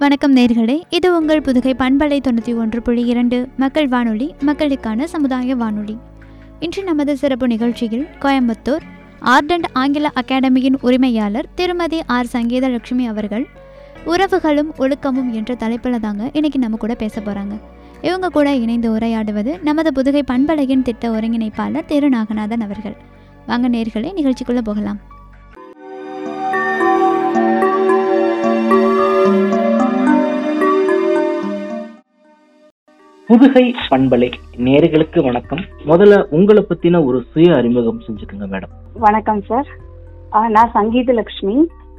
வணக்கம் நேர்களே இது உங்கள் புதுகை பண்பலை தொண்ணூற்றி ஒன்று புள்ளி இரண்டு மக்கள் வானொலி மக்களுக்கான சமுதாய வானொலி இன்று நமது சிறப்பு நிகழ்ச்சியில் கோயம்புத்தூர் ஆர்டண்ட் ஆங்கில அகாடமியின் உரிமையாளர் திருமதி ஆர் சங்கீதலட்சுமி அவர்கள் உறவுகளும் ஒழுக்கமும் என்ற தலைப்பில் தாங்க இன்னைக்கு நம்ம கூட பேச போகிறாங்க இவங்க கூட இணைந்து உரையாடுவது நமது புதுகை பண்பலையின் திட்ட ஒருங்கிணைப்பாளர் திரு நாகநாதன் அவர்கள் வாங்க நேர்களே நிகழ்ச்சிக்குள்ளே போகலாம் புதுகை பண்பலை நேர்களுக்கு வணக்கம் முதல்ல உங்களை பத்தின ஒரு சுய அறிமுகம் செஞ்சுக்கோங்க மேடம் வணக்கம் சார் நான் Sangeetha Lakshmi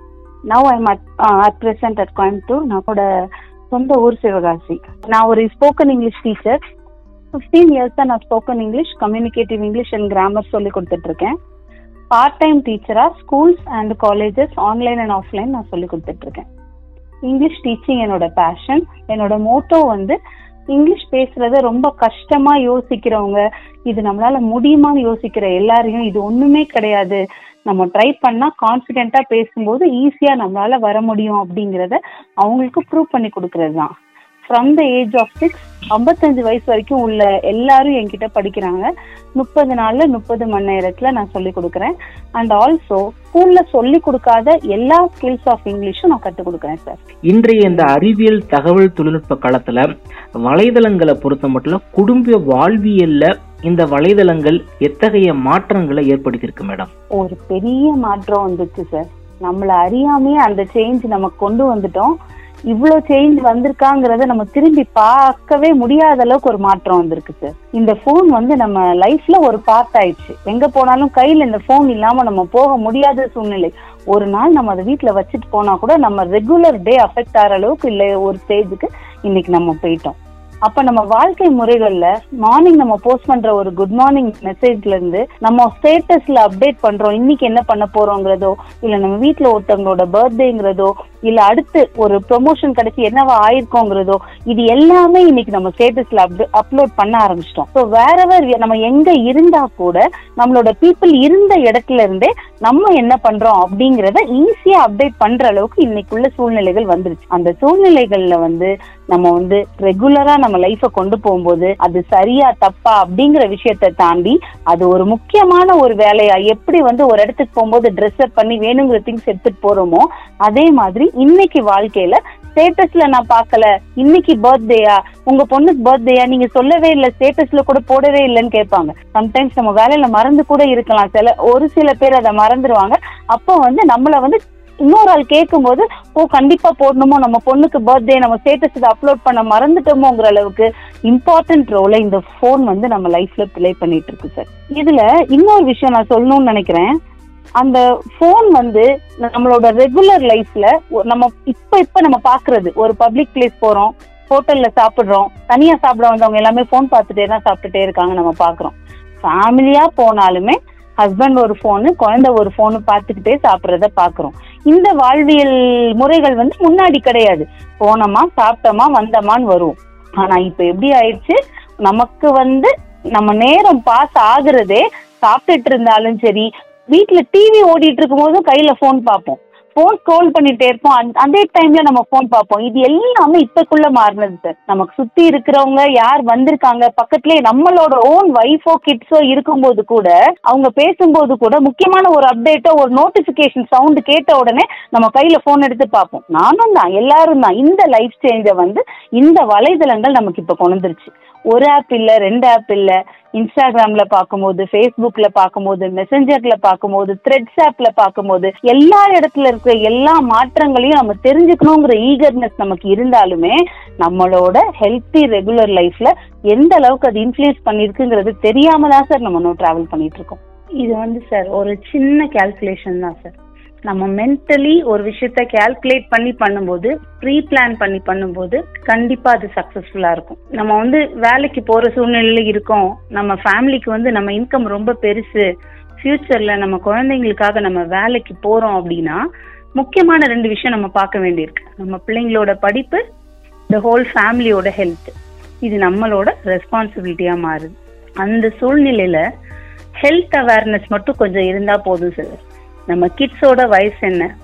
now I'm at at present at Coimbatore நம்மளோட சொந்த ஊர் சிவகாசி நான் ஒரு spoken English teacher fifteen years தான் நான் spoken English communicative English and grammar சொல்லி கொடுத்துட்டு இருக்கேன் பார்ட் டைம் டீச்சரா schools and colleges online and offline நான் சொல்லி கொடுத்துட்டு இருக்கேன் இங்கிலீஷ் டீச்சிங் என்னோட பேஷன் என்னோட மோட்டோ வந்து இங்கிலீஷ் பேசுறத ரொம்ப கஷ்டமா யோசிக்கிறவங்க இது நம்மளால முடியுமான்னு யோசிக்கிற எல்லாரையும் இது ஒண்ணுமே கிடையாது நம்ம ட்ரை பண்ணா கான்ஃபிடென்ட்டா பேசும்போது ஈஸியா நம்மளால வர முடியும் அப்படிங்கறத அவங்களுக்கு ப்ரூவ் பண்ணி கொடுக்கறது தான் from the age of six ஐம்பத்தஞ்சு வயசு வரைக்கும் உள்ள எல்லாரும் என்கிட்ட படிக்கிறாங்க முப்பது நாள்ல முப்பது மணி நேரத்துல நான் சொல்லி கொடுக்குறேன் அண்ட் ஆல்சோ ஸ்கூல்ல சொல்லி கொடுக்காத எல்லா ஸ்கில்ஸ் ஆஃப் இங்கிலீஷும் நான் கற்றுக் கொடுக்குறேன் சார் இன்றைய இந்த அறிவியல் தகவல் தொழில்நுட்ப காலத்துல வலைதளங்களை பொறுத்த மட்டும் குடும்ப வாழ்வியல்ல இந்த வலைதளங்கள் எத்தகைய மாற்றங்களை ஏற்படுத்தியிருக்கு மேடம் ஒரு பெரிய மாற்றம் வந்துச்சு சார் நம்மள அறியாமையே அந்த சேஞ்ச் நமக்கு கொண்டு வந்துட்டோம் இவ்வளோ சேஞ்ச் வந்திருக்காங்கிறத நம்ம திரும்பி பார்க்கவே முடியாத அளவுக்கு ஒரு மாற்றம் வந்திருக்கு சார் இந்த ஃபோன் வந்து நம்ம லைஃப்ல ஒரு பார்ட் ஆயிடுச்சு எங்க போனாலும் கையில இந்த ஃபோன் இல்லாம நம்ம போக முடியாத சூழ்நிலை ஒரு நாள் நம்ம அதை வீட்டுல வச்சுட்டு போனா கூட நம்ம ரெகுலர் டே அஃபெக்ட் ஆகிற அளவுக்கு இல்லை ஒரு ஸ்டேஜுக்கு இன்னைக்கு நம்ம போயிட்டோம் அப்ப நம்ம வாழ்க்கை முறைகள்ல மார்னிங் நம்ம போஸ்ட் பண்ற ஒரு குட் மார்னிங் மெசேஜ்ல இருந்து நம்ம ஸ்டேட்டஸ்ல அப்டேட் பண்றோம் இன்னைக்கு என்ன பண்ண போறோங்கிறதோ இல்ல நம்ம வீட்ல ஒருத்தவங்களோட பர்த்டேங்கிறதோ இல்ல அடுத்து ஒரு ப்ரொமோஷன் கிடைச்சி என்னவா ஆயிருக்கோங்கிறதோ இது எல்லாமே இன்னைக்கு நம்ம ஸ்டேட்டஸ்ல அப்லோட் பண்ண ஆரம்பிச்சிட்டோம் ஸோ வேறவர் நம்ம எங்க இருந்தா கூட நம்மளோட பீப்புள் இருந்த இடத்துல இருந்தே நம்ம என்ன பண்றோம் அப்படிங்கறத ஈஸியா அப்டேட் பண்ற அளவுக்கு இன்னைக்குள்ள சூழ்நிலைகள் வந்துருச்சு அந்த சூழ்நிலைகள்ல வந்து நம்ம வந்து ரெகுலரா நம்ம லைஃப கொண்டு போகும்போது அது சரியா தப்பா அப்படிங்கிற விஷயத்தை தாண்டி அது ஒரு முக்கியமான ஒரு வேலையா எப்படி வந்து ஒரு இடத்துக்கு போகும்போது ட்ரெஸ் அப் பண்ணி வேணுங்கிற திங்ஸ் எடுத்துட்டு போறோமோ அதே மாதிரி இன்னைக்கு வாழ்க்கையில ஸ்டேட்டஸ்ல நான் பார்க்கல இன்னைக்கு பர்த்டேயா உங்க பொண்ணுக்கு பர்த்டேயா நீங்க சொல்லவே இல்லை ஸ்டேட்டஸ்ல கூட போடவே இல்லைன்னு கேட்பாங்க சம்டைம்ஸ் நம்ம வேலையில மறந்து கூட இருக்கலாம் சில ஒரு சில பேர் அதை மறந்துடுவாங்க அப்போ வந்து நம்மள வந்து இன்னொரு ஆள் கேட்கும்போது ஓ கண்டிப்பா போடணுமோ நம்ம பொண்ணுக்கு பர்த்டே நம்ம ஸ்டேட்டஸ் அப்லோட் பண்ண மறந்துட்டோமோங்கிற அளவுக்கு இம்பார்ட்டன்ட் ரோலை இந்த ஃபோன் வந்து நம்ம லைஃப்ல பிளே பண்ணிட்டு இருக்கு சார் இதுல இன்னொரு விஷயம் நான் சொல்லணும்னு நினைக்கிறேன் அந்த ஃபோன் வந்து நம்மளோட ரெகுலர் லைஃப்ல நம்ம இப்ப இப்ப நம்ம பாக்குறது ஒரு பப்ளிக் பிளேஸ் போறோம் ஹோட்டல்ல சாப்பிடுறோம் தனியா சாப்பிட வந்தவங்க எல்லாமே ஃபோன் பார்த்துட்டே தான் சாப்பிட்டுட்டே இருக்காங்க நம்ம பாக்குறோம் ஃபேமிலியா போனாலுமே ஹஸ்பண்ட் ஒரு ஃபோனு குழந்தை ஒரு ஃபோனு பார்த்துக்கிட்டே சாப்பிட்றத பாக்குறோம் இந்த வாழ்வியல் முறைகள் வந்து முன்னாடி கிடையாது போனோமா சாப்பிட்டோமா வந்தோமான்னு வருவோம் ஆனா இப்ப எப்படி ஆயிடுச்சு நமக்கு வந்து நம்ம நேரம் பாஸ் ஆகுறதே சாப்பிட்டுட்டு இருந்தாலும் சரி வீட்டுல டிவி ஓடிட்டு இருக்கும் போதும் கையில போன் பார்ப்போம் போன் ஸ்க்ரோல் பண்ணிட்டே இருப்போம் அதே டைம்ல நம்ம போன் பார்ப்போம் இது எல்லாமே இப்பக்குள்ள மாறினது சார் நமக்கு சுத்தி இருக்கிறவங்க யார் வந்திருக்காங்க பக்கத்துலயே நம்மளோட ஓன் ஒய்ஃபோ கிட்ஸோ இருக்கும்போது கூட அவங்க பேசும்போது கூட முக்கியமான ஒரு அப்டேட்டோ ஒரு நோட்டிபிகேஷன் சவுண்ட் கேட்ட உடனே நம்ம கையில போன் எடுத்து பார்ப்போம் நானும் தான் எல்லாரும் தான் இந்த லைஃப் சேஞ்சை வந்து இந்த வலைதளங்கள் நமக்கு இப்ப கொண்டுருச்சு ஒரு ஆப் இல்ல ரெண்டு ஆப் இல்ல இன்ஸ்டாகிராம்ல பார்க்கும்போது ஃபேஸ்புக்ல பார்க்கும்போது மெசஞ்சர்ல பார்க்கும்போது த்ரெட்ஸ் ஆப்ல பார்க்கும்போது எல்லா இடத்துல இருக்கிற எல்லா மாற்றங்களையும் நம்ம தெரிஞ்சுக்கணுங்கிற ஈகர்னஸ் நமக்கு இருந்தாலுமே நம்மளோட ஹெல்த்தி ரெகுலர் லைஃப்ல எந்த அளவுக்கு அது இன்ஃபுளுஸ் பண்ணிருக்குங்கிறது தெரியாம தான் சார் நம்ம இன்னும் டிராவல் பண்ணிட்டு இருக்கோம் இது வந்து சார் ஒரு சின்ன கால்குலேஷன் தான் சார் நம்ம மென்டலி ஒரு விஷயத்த கால்குலேட் பண்ணி பண்ணும்போது ப்ரீ பிளான் பண்ணி பண்ணும்போது கண்டிப்பா அது சக்சஸ்ஃபுல்லா இருக்கும் நம்ம வந்து வேலைக்கு போற சூழ்நிலையில இருக்கோம் நம்ம ஃபேமிலிக்கு வந்து நம்ம இன்கம் ரொம்ப பெருசு ஃபியூச்சர்ல நம்ம குழந்தைங்களுக்காக நம்ம வேலைக்கு போறோம் அப்படின்னா முக்கியமான ரெண்டு விஷயம் நம்ம பார்க்க வேண்டியிருக்கு நம்ம பிள்ளைங்களோட படிப்பு இந்த ஹோல் ஃபேமிலியோட ஹெல்த் இது நம்மளோட ரெஸ்பான்சிபிலிட்டியா மாறுது அந்த சூழ்நிலையில ஹெல்த் அவேர்னஸ் மட்டும் கொஞ்சம் இருந்தா போதும் சார் நம்ம கிட்ஸோட வயசு என்ன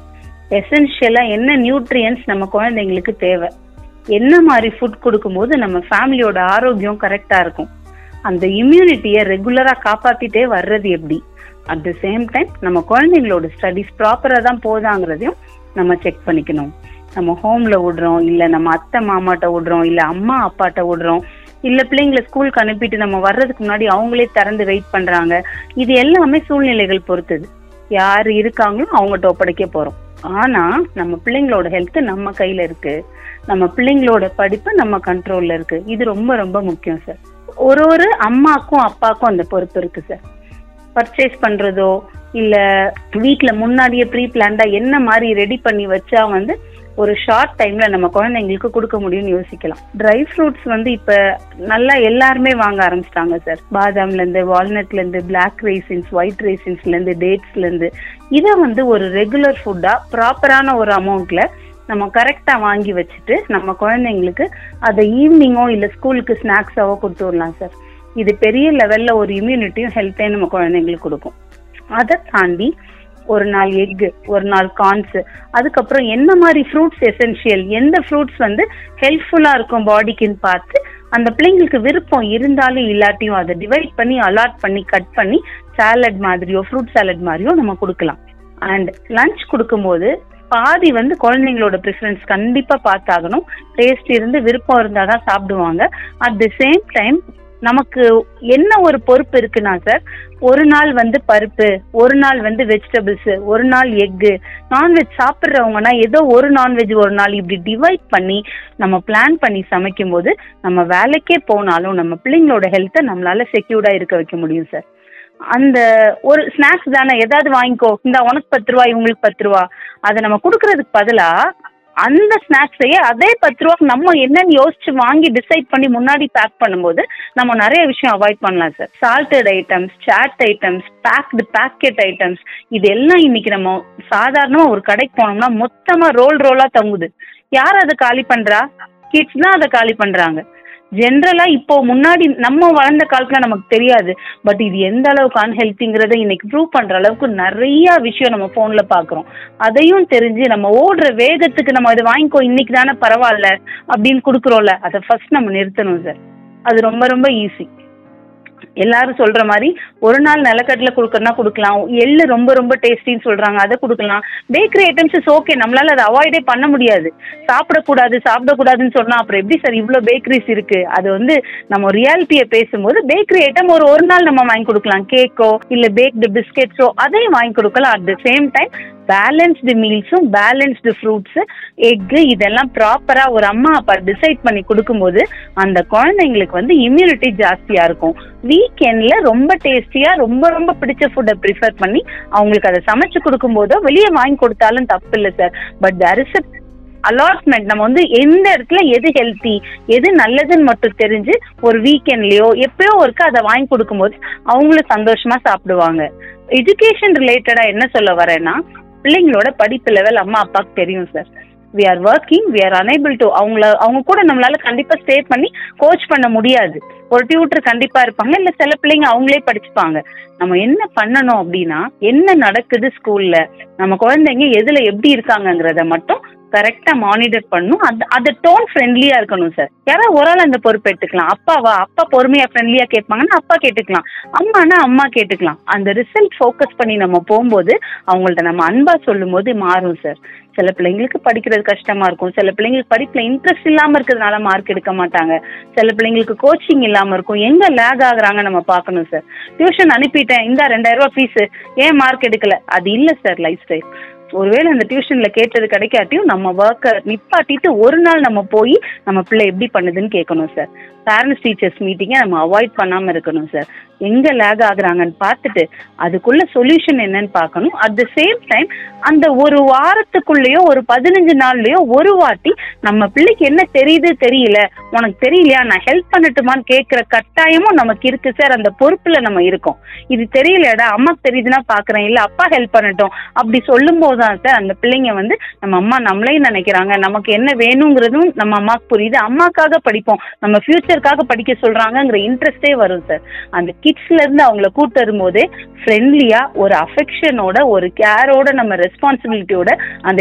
எசென்ஷியலா என்ன நியூட்ரியன்ஸ் நம்ம குழந்தைங்களுக்கு தேவை என்ன மாதிரி ஃபுட் கொடுக்கும்போது நம்ம ஃபேமிலியோட ஆரோக்கியம் கரெக்டா இருக்கும் அந்த இம்யூனிட்டியை ரெகுலரா காப்பாத்திட்டே வர்றது எப்படி அட் த சேம் டைம் நம்ம குழந்தைங்களோட ஸ்டடிஸ் ப்ராப்பரா தான் போதாங்கிறதையும் நம்ம செக் பண்ணிக்கணும் நம்ம ஹோம்ல விடுறோம் இல்ல நம்ம அத்தை மாமாட்ட விடுறோம் இல்ல அம்மா அப்பாட்ட விடுறோம் இல்ல பிள்ளைங்களை ஸ்கூலுக்கு அனுப்பிட்டு நம்ம வர்றதுக்கு முன்னாடி அவங்களே திறந்து வெயிட் பண்றாங்க இது எல்லாமே சூழ்நிலைகள் பொறுத்தது யார் இருக்காங்களோ அவங்ககிட்ட ஒப்படைக்க போறோம் ஆனா நம்ம பிள்ளைங்களோட ஹெல்த் நம்ம கையில இருக்கு நம்ம பிள்ளைங்களோட படிப்பு நம்ம கண்ட்ரோல்ல இருக்கு இது ரொம்ப ரொம்ப முக்கியம் சார் ஒரு ஒரு அம்மாக்கும் அப்பாக்கும் அந்த பொறுப்பு இருக்கு சார் பர்ச்சேஸ் பண்றதோ இல்ல வீட்ல முன்னாடியே ப்ரீ பிளான்டா என்ன மாதிரி ரெடி பண்ணி வச்சா வந்து ஒரு ஷார்ட் டைம்ல நம்ம குழந்தைங்களுக்கு கொடுக்க முடியும்னு யோசிக்கலாம் ட்ரை ஃப்ரூட்ஸ் வந்து இப்ப நல்லா எல்லாருமே வாங்க ஆரம்பிச்சிட்டாங்க சார் பாதாம்ல இருந்து வால்நட்ல இருந்து பிளாக் ரைசின்ஸ் ஒயிட் ரைசின்ஸ்ல இருந்து டேட்ஸ்ல இருந்து இதை வந்து ஒரு ரெகுலர் ஃபுட்டா ப்ராப்பரான ஒரு அமௌண்ட்ல நம்ம கரெக்டா வாங்கி வச்சுட்டு நம்ம குழந்தைங்களுக்கு அதை ஈவினிங்கோ இல்ல ஸ்கூலுக்கு ஸ்நாக்ஸாவோ கொடுத்து விடலாம் சார் இது பெரிய லெவல்ல ஒரு இம்யூனிட்டியும் ஹெல்த்தையும் நம்ம குழந்தைங்களுக்கு கொடுக்கும் அதை தாண்டி ஒரு நாள் எக் ஒரு நாள் கார்ன்ஸ் அதுக்கப்புறம் என்ன மாதிரி ஃப்ரூட்ஸ் எசென்ஷியல் எந்த ஃப்ரூட்ஸ் வந்து ஹெல்ப்ஃபுல்லா இருக்கும் பாடிக்குன்னு பார்த்து அந்த பிள்ளைங்களுக்கு விருப்பம் இருந்தாலும் இல்லாட்டியும் அதை டிவைட் பண்ணி அலாட் பண்ணி கட் பண்ணி சாலட் மாதிரியோ ஃப்ரூட் சாலட் மாதிரியோ நம்ம கொடுக்கலாம் அண்ட் லஞ்ச் கொடுக்கும்போது பாதி வந்து குழந்தைங்களோட ப்ரிஃபரன்ஸ் கண்டிப்பா பார்த்தாகணும் டேஸ்ட் இருந்து விருப்பம் இருந்தாதான் சாப்பிடுவாங்க அட் தி சேம் டைம் நமக்கு என்ன ஒரு பொறுப்பு இருக்குன்னா சார் ஒரு நாள் வந்து பருப்பு ஒரு நாள் வந்து வெஜிடபிள்ஸ் ஒரு நாள் எக்கு நான்வெஜ் சாப்பிட்றவங்கன்னா ஏதோ ஒரு நான்வெஜ் ஒரு நாள் இப்படி டிவைட் பண்ணி நம்ம பிளான் பண்ணி சமைக்கும் போது நம்ம வேலைக்கே போனாலும் நம்ம பிள்ளைங்களோட ஹெல்த்தை நம்மளால செக்யூர்டா இருக்க வைக்க முடியும் சார் அந்த ஒரு ஸ்நாக்ஸ் தானே ஏதாவது வாங்கிக்கோ இந்த உனக்கு பத்து ரூபா இவங்களுக்கு பத்து ரூபா அதை நம்ம கொடுக்கறதுக்கு பதிலா அந்த ஸ்நாக்ஸையே அதே பத்து ரூபாய்க்கு நம்ம என்னன்னு யோசிச்சு வாங்கி டிசைட் பண்ணி முன்னாடி பேக் பண்ணும்போது நம்ம நிறைய விஷயம் அவாய்ட் பண்ணலாம் sir salted items chaat items baked packet items இது எல்லாம் இன்னைக்கு நம்ம சாதாரணமா ஒரு கடைக்கு போனோம்னா மொத்தமா ரோல் ரோலா தங்குது யார் அதை காலி பண்றா கிட்ஸ் தான் அதை காலி பண்றாங்க ஜென்ரலா இப்போ முன்னாடி நம்ம வளர்ந்த காலத்துல நமக்கு தெரியாது பட் இது எந்த அளவுக்கு அன்ஹெல்த்திங்கிறத இன்னைக்கு ப்ரூவ் பண்ற அளவுக்கு நிறைய விஷயம் நம்ம போன்ல பாக்குறோம் அதையும் தெரிஞ்சு நம்ம ஓடுற வேகத்துக்கு நம்ம இது வாங்கிக்கோ இன்னைக்கு தானே பரவாயில்ல அப்படின்னு கொடுக்குறோம்ல அதை ஃபர்ஸ்ட் நம்ம நிறுத்தணும் சார் அது ரொம்ப ரொம்ப ஈஸி எல்லாரும் சொல்ற மாதிரி ஒரு நாள் நிலக்கடலை கொடுக்கறனா கொடுக்கலாம் எள்ளு ரொம்ப ரொம்ப டேஸ்டின்னு சொல்றாங்க அதை கொடுக்கலாம் பேக்கரி ஐட்டம்ஸ் இஸ் ஓகே நம்மளால அதை அவாய்டே பண்ண முடியாது சாப்பிடக்கூடாது சாப்பிடக்கூடாதுன்னு சொன்னா அப்புறம் எப்படி சார் இவ்வளோ பேக்கரிஸ் இருக்கு அது வந்து நம்ம ரியாலிட்டியை பேசும்போது பேக்கரி ஐட்டம் ஒரு ஒரு நாள் நம்ம வாங்கி கொடுக்கலாம் கேக்கோ இல்ல பேக்டு பிஸ்கெட்ஸோ அதையும் வாங்கி கொடுக்கலாம் at the same time balanced மீல்ஸும் பேலன்ஸ்டு ஃப்ரூட்ஸ் எக்கு இதெல்லாம் ப்ராப்பரா ஒரு அம்மா அப்பா டிசைட் பண்ணி கொடுக்கும்போது அந்த குழந்தைங்களுக்கு வந்து இம்யூனிட்டி ஜாஸ்தியா இருக்கும் வீக்கெண்ட்ல ரொம்ப டேஸ்டியா ரொம்ப ரொம்ப பிடிச்ச ஃபுட்டை ப்ரிஃபர் பண்ணி அவங்களுக்கு அதை சமைச்சு கொடுக்கும்போதோ வெளியே வாங்கி கொடுத்தாலும் தப்பு இல்லை sir but there is allotment நம்ம வந்து எந்த இடத்துல எது ஹெல்த்தி எது நல்லதுன்னு மட்டும் தெரிஞ்சு ஒரு வீக்கெண்ட்லயோ எப்பயோ ஒருக்க அதை வாங்கி கொடுக்கும்போது அவங்களும் சந்தோஷமா சாப்பிடுவாங்க எஜுகேஷன் ரிலேட்டடா என்ன சொல்ல வரேன்னா பிள்ளைங்களோட படிப்பு லெவல் அம்மா அப்பாவுக்கு தெரியும் sir we are working we are unable to அவங்கள அவங்க கூட நம்மளால கண்டிப்பா ஸ்டே பண்ணி கோச் பண்ண முடியாது ஒரு டியூட்டர் கண்டிப்பா இருப்பாங்க இல்ல சில பிள்ளைங்க அவங்களே படிச்சுப்பாங்க நம்ம என்ன பண்ணணும் அப்படின்னா என்ன நடக்குது ஸ்கூல்ல நம்ம குழந்தைங்க எதுல எப்படி இருக்காங்கங்கிறத மட்டும் கரெக்டா மானிட்டர் பண்ணும் அது அது டோன் ஃப்ரெண்ட்லியா இருக்கணும் சார் யாராவது ஒரு ஆள் அந்த பொறுப்பு எடுத்துக்கலாம் அப்பாவா அப்பா பொறுமையா ஃப்ரெண்ட்லியா கேட்பாங்கன்னா அப்பா கேட்டுக்கலாம் அம்மானா அம்மா கேட்டுக்கலாம் அந்த ரிசல்ட் ஃபோக்கஸ் பண்ணி நம்ம போகும்போது அவங்கள்ட்ட நம்ம அன்பா சொல்லும் போது மாறும் சார் சில பிள்ளைங்களுக்கு படிக்கிறது கஷ்டமா இருக்கும் சில பிள்ளைங்களுக்கு படிப்புல இன்ட்ரெஸ்ட் இல்லாம இருக்கிறதுனால மார்க் எடுக்க மாட்டாங்க சில பிள்ளைங்களுக்கு கோச்சிங் இல்லாம இருக்கும் எங்க லேக் ஆகுறாங்க நம்ம பார்க்கணும் சார் டியூஷன் அனுப்பிட்டேன் இந்த ரெண்டாயிரம் ரூபாய் ஃபீஸ் ஏன் மார்க் எடுக்கல அது இல்ல சார் லைஃப் ஸ்டைல் ஒருவேளை அந்த டியூஷன்ல கேட்டது கிடைக்காட்டியும் நம்ம ஒர்க்கை நிப்பாட்டிட்டு ஒரு நாள் நம்ம போய் நம்ம பிள்ளை எப்படி பண்ணுதுன்னு கேட்கணும் சார் பேரண்ட்ஸ் டீச்சர்ஸ் மீட்டிங்கை நம்ம அவாய்ட் பண்ணாம இருக்கணும் சார் எங்க லேக் ஆகுறாங்கன்னு பார்த்துட்டு அதுக்குள்ள சொல்யூஷன் என்னன்னு பார்க்கணும் அட் த சேம் டைம் அந்த ஒரு வாரத்துக்குள்ளேயோ ஒரு பதினஞ்சு நாள்லயோ ஒரு வாட்டி நம்ம பிள்ளைக்கு என்ன தெரியுது தெரியல உனக்கு தெரியலையா நான் ஹெல்ப் பண்ணட்டுமான்னு கேட்கிற கட்டாயமும் நமக்கு இருக்கு சார் அந்த பொறுப்புல நம்ம இருக்கோம் இது தெரியலடா அம்மாக்கு தெரியுதுன்னா பாக்குறேன் இல்ல அப்பா ஹெல்ப் பண்ணட்டும் அப்படி சொல்லும் போதுதான் சார் அந்த பிள்ளைங்க வந்து நம்ம அம்மா நம்மளையும் நினைக்கிறாங்க நமக்கு என்ன வேணுங்கிறதும் நம்ம அம்மாக்கு புரியுது அம்மாக்காக படிப்போம் நம்ம ஃபியூச்சருக்காக படிக்க சொல்றாங்கங்கிற இன்ட்ரெஸ்டே வரும் சார் அந்த கிட்ஸ்ல இருந்து அவங்கள கூட்டு வரும்போதே ஃப்ரெண்ட்லியா ஒரு அஃபெக்ஷனோட ஒரு கேரோட நம்ம ரெஸ்பான்சிபிலிட்டியோட அந்த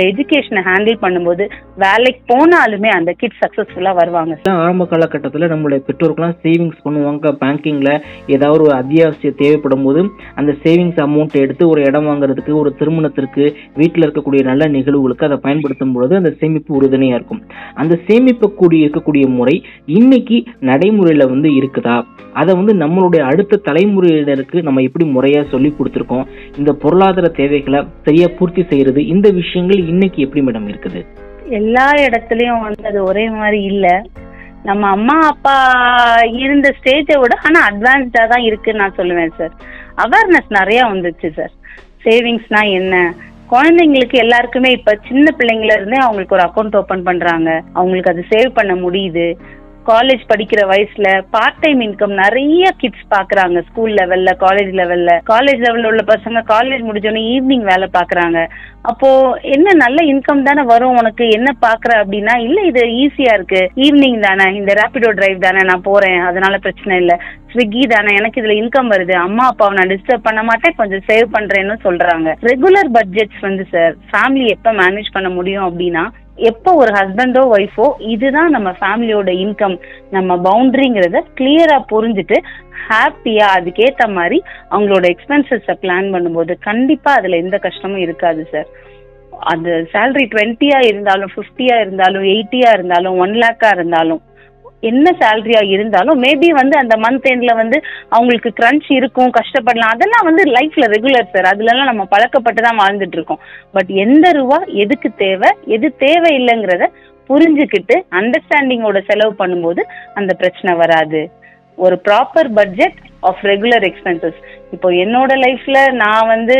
எஜுகேஷனை ஹேண்டில் பண்ணும்போது வேலைக்கு போனாலுமே அந்த கிட்ஸ் சக்சஸ்ஃபுல்லா வருவாங்க ஆரம்ப காலகட்டத்தில் நம்மளுடைய பெற்றோர்கள்லாம் சேவிங்ஸ் பண்ணுவாங்க பேங்கிங்கில் ஏதாவது ஒரு அத்தியாவசியம் தேவைப்படும் போது அந்த சேவிங்ஸ் அமௌண்ட் எடுத்து ஒரு இடம் வாங்குறதுக்கு ஒரு திருமணத்திற்கு வீட்டில் இருக்கக்கூடிய நல்ல நிகழ்வுகளுக்கு அதை பயன்படுத்தும் பொழுது அந்த சேமிப்பு உறுதுணையாக இருக்கும் அந்த சேமிப்பு கூடி இருக்கக்கூடிய முறை இன்னைக்கு நடைமுறையில் வந்து இருக்குதா அதை வந்து நம்மளுடைய அடுத்த தலைமுறையினருக்கு நம்ம எப்படி முறையாக சொல்லி கொடுத்துருக்கோம் இந்த பொருளாதார தேவைகளை சரியாக பூர்த்தி செய்யறது இந்த விஷயங்கள் இன்னைக்கு எப்படி மேடம் இருக்குது எல்லா இடத்துலயும் வந்து அது ஒரே மாதிரி இல்ல நம்ம அம்மா அப்பா இருந்த ஸ்டேஜை விட ஆனா அட்வான்ஸ்டா தான் இருக்குன்னு நான் சொல்லுவேன் சார் அவேர்னஸ் நிறைய வந்துச்சு சார் சேவிங்ஸ்னா என்ன குழந்தைங்களுக்கு எல்லாருக்குமே இப்ப சின்ன பிள்ளைங்கள இருந்தே அவங்களுக்கு ஒரு அக்கௌண்ட் ஓபன் பண்றாங்க அவங்களுக்கு அது சேவ் பண்ண முடியுது காலேஜ் படிக்கிற வயசுல பார்ட் டைம் இன்கம் நிறைய கிட்ஸ் பாக்குறாங்க ஸ்கூல் லெவல்ல காலேஜ் லெவல்ல காலேஜ் லெவல்ல உள்ள பசங்க காலேஜ் முடிஞ்சோடனே ஈவினிங் வேலை பாக்குறாங்க அப்போ என்ன நல்ல இன்கம் தானே வரும் உனக்கு என்ன பாக்குற அப்படின்னா இல்ல இது ஈஸியா இருக்கு ஈவினிங் தானே இந்த ரேபிடோ டிரைவ் தானே நான் போறேன் அதனால பிரச்சனை இல்ல ஸ்விக்கி தானே எனக்கு இதுல இன்கம் வருது அம்மா அப்பாவை நான் டிஸ்டர்ப் பண்ண மாட்டேன் கொஞ்சம் சேவ் பண்றேன்னு சொல்றாங்க ரெகுலர் பட்ஜெட்ஸ் வந்து சார் ஃபேமிலி எப்ப மேனேஜ் பண்ண முடியும் அப்படின்னா எப்போ ஒரு ஹஸ்பண்டோ ஒய்ஃபோ இதுதான் நம்ம ஃபேமிலியோட இன்கம் நம்ம பவுண்டரிங்கிறத கிளியரா புரிஞ்சுட்டு ஹாப்பியா அதுக்கேத்த மாதிரி அவங்களோட எக்ஸ்பென்சஸ பிளான் பண்ணும்போது கண்டிப்பா அதுல எந்த கஷ்டமும் இருக்காது சார் அந்த சேலரி டுவெண்ட்டியா இருந்தாலும் ஃபிஃப்டியா இருந்தாலும் எயிட்டியா இருந்தாலும் ஒன் லேக்கா இருந்தாலும் என்ன சேலரியா இருந்தாலும் மேபி வந்து அந்த மந்த் எண்ட்ல வந்து அவங்களுக்கு கிரன்ச் இருக்கும் கஷ்டப்படலாம் அதெல்லாம் வந்து லைஃப்ல ரெகுலர் சார் அதுலலாம் நம்ம பழக்கப்பட்டு தான் வாழ்ந்துட்டு இருக்கோம் பட் எந்த ரூபா எதுக்கு தேவை எது தேவை இல்லைங்கிறத புரிஞ்சுக்கிட்டு அண்டர்ஸ்டாண்டிங்கோட செலவு பண்ணும்போது அந்த பிரச்சனை வராது ஒரு proper budget of regular expenses இப்போ என்னோட லைஃப்ல நான் வந்து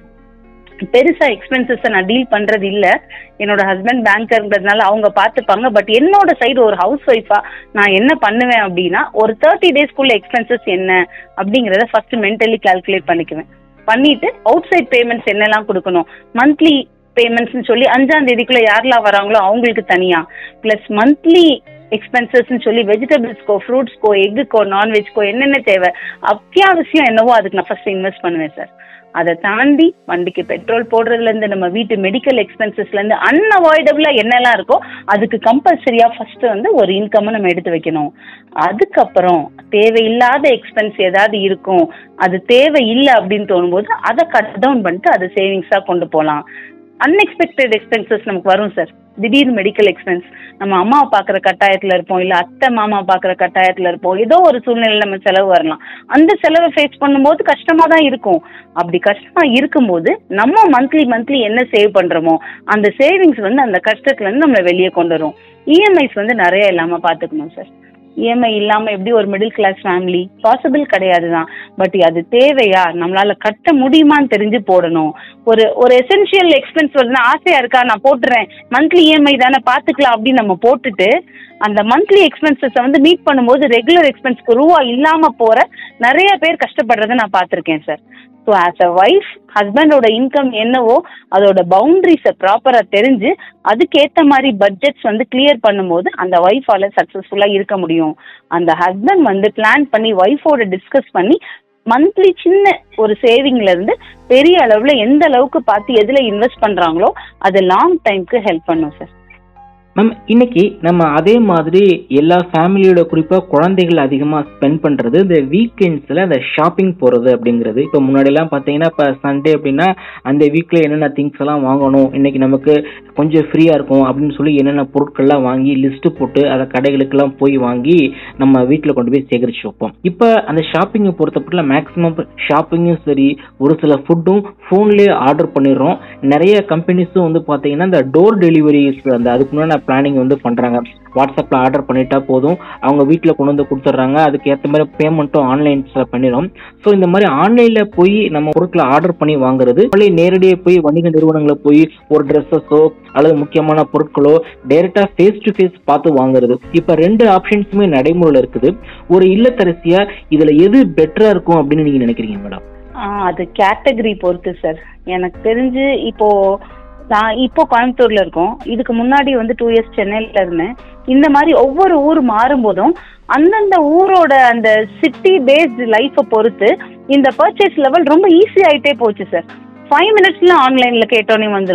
பெருசா எக்ஸ்பென்சஸ் நான் டீல் பண்றது இல்ல என்னோட ஹஸ்பண்ட் பேங்கர்ன்றதுனால அவங்க பாத்துப்பாங்க பட் என்னோட சைடு ஒரு ஹவுஸ் ஒய்ஃபா நான் என்ன பண்ணுவேன் அப்படின்னா ஒரு தேர்ட்டி டேஸ்க்குள்ள எக்ஸ்பென்சஸ் என்ன அப்படிங்கறத ஃபர்ஸ்ட் மென்டலி கால்குலேட் பண்ணிக்குவேன் பண்ணிட்டு அவுட் சைட் பேமெண்ட்ஸ் என்னெல்லாம் கொடுக்கணும் மந்த்லி பேமெண்ட்ஸ்னு சொல்லி அஞ்சாம் தேதிக்குள்ள யாரெல்லாம் வராங்களோ அவங்களுக்கு தனியா பிளஸ் மந்த்லி எக்ஸ்பென்சஸ்ன்னு சொல்லி வெஜிடபிள்ஸ்க்கோ ஃப்ரூட்ஸ்க்கோ எக்குக்கோ நான்வெஜ்க்கோ என்னென்ன தேவை அத்தியாவசியம் என்னவோ அதுக்கு நான் ஃபர்ஸ்ட் இன்வெஸ்ட் பண்ணுவேன் சார் அதை தாண்டி வண்டிக்கு பெட்ரோல் போடுறதுல இருந்து நம்ம வீட்டு மெடிக்கல் எக்ஸ்பென்சஸ்ல இருந்து அன்அவாய்டபிளா என்னெல்லாம் இருக்கோ அதுக்கு கம்பல்சரியா ஃபர்ஸ்ட் வந்து ஒரு இன்கம் நம்ம எடுத்து வைக்கணும் அதுக்கப்புறம் தேவையில்லாத எக்ஸ்பென்ஸ் ஏதாவது இருக்கும் அது தேவை இல்லை அப்படின்னு தோணும்போது அதை கட் டவுன் பண்ணிட்டு அதை சேவிங்ஸா கொண்டு போகலாம் அன்எக்ஸ்பெக்டட் எக்ஸ்பென்சஸ் நமக்கு வரும் சார் திடீர்னு மெடிக்கல் எக்ஸ்பென்ஸ் நம்ம அம்மாவை பார்க்குற கட்டாயத்தில் இருப்போம் இல்லை அத்தை மாமா பார்க்குற கட்டாயத்தில் இருப்போம் ஏதோ ஒரு சூழ்நிலையில் நம்ம செலவு வரலாம் அந்த செலவை ஃபேஸ் பண்ணும்போது கஷ்டமா தான் இருக்கும் அப்படி கஷ்டமா இருக்கும்போது நம்ம மந்த்லி மந்த்லி என்ன சேவ் பண்றோமோ அந்த சேவிங்ஸ் வந்து அந்த கஷ்டத்துல இருந்து நம்மளை வெளியே கொண்டு வரும் இஎம்ஐஸ் வந்து நிறைய இல்லாம பாத்துக்கணும் சார் இஎம்ஐ இல்லாம எப்படி ஒரு மிடில் கிளாஸ் ஃபேமிலி பாசிபிள் கிடையாது தான் பட் அது தேவையா நம்மளால கட்ட முடியுமான்னு தெரிஞ்சு போடணும் ஒரு ஒரு எசென்ஷியல் எக்ஸ்பென்ஸ் வருதுன்னா ஆசையா இருக்கா நான் போட்டுறேன் மந்த்லி இஎம்ஐ தானே பாத்துக்கலாம் அப்படின்னு நம்ம போட்டுட்டு அந்த மந்த்லி எக்ஸ்பென்சஸை வந்து மீட் பண்ணும்போது ரெகுலர் எக்ஸ்பென்ஸ்க்கு ரூபா இல்லாம போற நிறைய பேர் கஷ்டப்படுறதை நான் பார்த்துருக்கேன் sir so as a wife ஹஸ்பண்டோட இன்கம் என்னவோ அதோட பவுண்டரிஸை ப்ராப்பராக தெரிஞ்சு அதுக்கேற்ற மாதிரி பட்ஜெட்ஸ் வந்து கிளியர் பண்ணும்போது அந்த ஒய்ஃபால சக்ஸஸ்ஃபுல்லாக இருக்க முடியும் அந்த ஹஸ்பண்ட் வந்து பிளான் பண்ணி ஒய்ஃபோட டிஸ்கஸ் பண்ணி மந்த்லி சின்ன ஒரு சேவிங்ல இருந்து பெரிய அளவுல எந்த அளவுக்கு பார்த்து எதுல இன்வெஸ்ட் பண்றாங்களோ அது லாங் டைம்க்கு ஹெல்ப் பண்ணும் சார் மேம் இன்னைக்கு நம்ம அதே மாதிரி எல்லா ஃபேமிலியோட குறிப்பாக குழந்தைகள் அதிகமாக ஸ்பெண்ட் பண்ணுறது இந்த வீக்கெண்ட்ஸில் அந்த ஷாப்பிங் போகிறது அப்படிங்கிறது இப்போ முன்னாடிலாம் பார்த்தீங்கன்னா இப்போ சண்டே அப்படின்னா அந்த வீக்கில் என்னென்ன திங்ஸ் எல்லாம் வாங்கணும் இன்னைக்கு நமக்கு கொஞ்சம் ஃப்ரீயாக இருக்கும் அப்படின்னு சொல்லி என்னென்ன பொருட்கள்லாம் வாங்கி லிஸ்ட்டு போட்டு அதை கடைகளுக்கெல்லாம் போய் வாங்கி நம்ம வீட்டில் கொண்டு போய் சேகரித்து வைப்போம் இப்போ அந்த ஷாப்பிங்கை பொறுத்தப்பட்ட மேக்ஸிமம் ஷாப்பிங்கும் சரி ஒரு சில ஃபுட்டும் ஃபோன்லேயே ஆர்டர் பண்ணிடுறோம் நிறைய கம்பெனிஸும் வந்து பார்த்தீங்கன்னா இந்த டோர் டெலிவரிஸ் அந்த அதுக்கு முன்னாடி பிளானிங் வந்து பண்ணுறாங்க வாட்ஸ்அப்பில் ஆர்டர் பண்ணிட்டா போதும் அவங்க வீட்டில் கொண்டு வந்து கொடுத்துட்றாங்க அதுக்கு ஏற்ற மாதிரி பேமெண்ட்டும் ஆன்லைன்ஸில் பண்ணிடும் ஸோ இந்த மாதிரி ஆன்லைனில் போய் நம்ம பொருட்களை ஆர்டர் பண்ணி வாங்குறது நம்மளே நேரடியாக போய் வணிக நிறுவனங்களை போய் ஒரு ட்ரெஸ்ஸஸோ அல்லது முக்கியமான பொருட்களோ டைரெக்டாக ஃபேஸ் டு ஃபேஸ் பார்த்து வாங்குறது இப்போ ரெண்டு ஆப்ஷன்ஸுமே நடைமுறையில் இருக்குது ஒரு இல்லத்தரசியா இதில் எது பெட்டராக இருக்கும் அப்படின்னு நீங்கள் நினைக்கிறீங்க மேடம் அது கேட்டகரி பொறுத்து சார் எனக்கு தெரிஞ்சு இப்போ நான் இப்போ கோயம்புத்தூர்ல இருக்கோம் இதுக்கு முன்னாடி வந்து டூ இயர்ஸ் சென்னையில இருந்தேன் இந்த மாதிரி ஒவ்வொரு ஊர் மாறும்போதும் அந்தந்த ஊரோட அந்த சிட்டி பேஸ்டு லைஃப்பை பொறுத்து இந்த பர்ச்சேஸ் லெவல் ரொம்ப ஈஸி ஆயிட்டே போச்சு சார் ஃபைவ் மினிட்ஸ்ல ஆன்லைன்ல கேட்டோன்னே வந்துடும்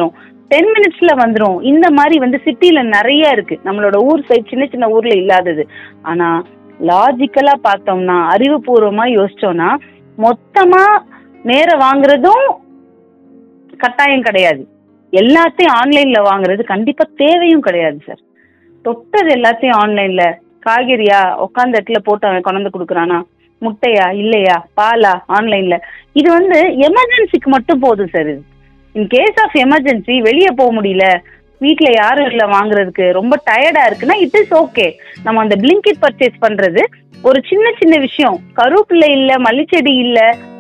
டென் மினிட்ஸ்ல வந்துரும் இந்த மாதிரி வந்து சிட்டில நிறைய இருக்கு நம்மளோட ஊர் சைடு சின்ன சின்ன ஊர்ல இல்லாதது ஆனா லாஜிக்கலா பார்த்தோம்னா அறிவுபூர்வமா யோசிச்சோம்னா மொத்தமா நேர வாங்குறதும் கட்டாயம் கிடையாது எல்லாத்தையும் ஆன்லைன்ல வாங்குறது கண்டிப்பா தேவையும் கிடையாது சார் தொட்டது எல்லாத்தையும் ஆன்லைன்ல காய்கறியா உட்காந்த இடத்துல போட்டு அவன் கொண்டு வந்து கொடுக்குறானா முட்டையா இல்லையா பாலா ஆன்லைன்ல இது வந்து எமர்ஜென்சிக்கு மட்டும் போதும் சார் இது இன் கேஸ் ஆஃப் எமர்ஜென்சி வெளியே போக முடியல வீட்ல யாரும் இல்லை வாங்குறதுக்கு ரொம்ப டயர்டா இருக்குன்னா இட் இஸ் ஓகே நம்ம அந்த பிளிங்கிட் பர்ச்சேஸ் பண்றது ஒரு சின்ன சின்ன விஷயம் கருவேப்பிலை இல்ல மல்லிச்செடி இல்ல